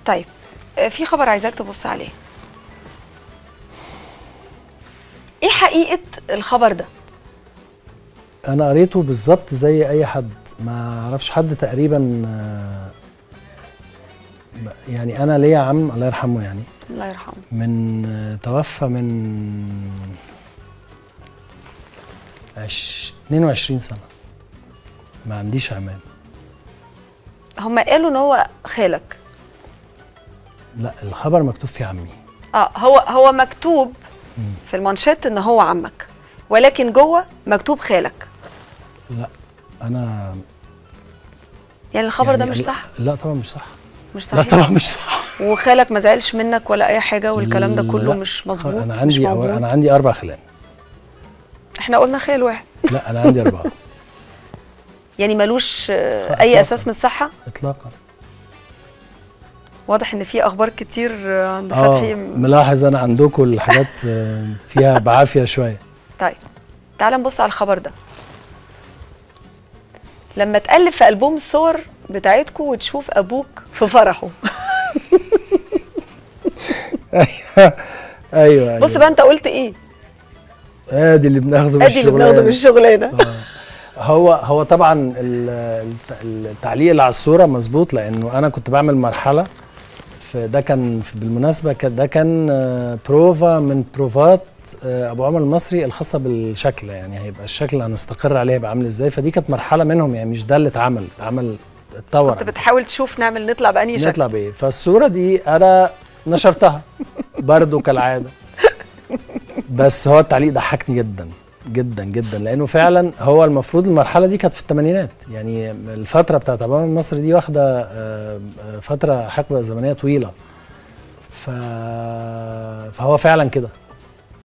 طيب آه، في خبر عايزاك تبص عليه ايه حقيقه الخبر ده انا قريته بالظبط زي اي حد ما اعرفش حد تقريبا آه، يعني انا ليا عم الله يرحمه يعني الله يرحمه من آه، توفى من عش 22 سنه ما عنديش عمام هم قالوا ان هو خالك لا الخبر مكتوب فيه عمي اه هو هو مكتوب في المانشيت ان هو عمك ولكن جوه مكتوب خالك لا انا يعني الخبر يعني ده مش لا- صح لا طبعا مش صح مش لا صحيح طبعا مش صح وخالك ما زعلش منك ولا اي حاجه والكلام ده كله لا. مش مظبوط انا مش عندي موجود. انا عندي اربع خلان احنا قلنا خال واحد لا انا عندي اربعه يعني ملوش آه، لا، اي إطلاقاً. اساس من الصحه اطلاقا واضح ان في اخبار كتير آه، عند اه فتحي ملاحظ انا عندكم الحاجات آه، فيها بعافيه شويه طيب تعال نبص على الخبر ده لما تقلب في ألبوم الصور بتاعتكم وتشوف أبوك في فرحه ايوه ايوه بص بقى أنت قلت إيه ادي اللي بناخده من أدي اللي بناخده من الشغلانه الشغلانة هو هو طبعا ال- الت- التعليق اللي على الصوره مظبوط لانه انا كنت بعمل مرحله في ده كان في- بالمناسبه كان- ده كان آه، بروفا من بروفات آه، ابو عمر المصري الخاصه بالشكل يعني هيبقى الشكل اللي هنستقر عليه هيبقى عامل ازاي فدي كانت مرحله منهم يعني مش ده اللي اتعمل اتعمل اتطور كنت بتحاول تشوف نعمل نطلع بأنهي شكل نطلع بايه فالصوره دي انا نشرتها برضو كالعاده بس هو التعليق ضحكني جدا جدا جدا لانه فعلا هو المفروض المرحله دي كانت في الثمانينات يعني الفتره بتاعت ابو عمر المصري دي واخده آه، آه، فتره حقبه زمنيه طويله ف... فهو فعلا كده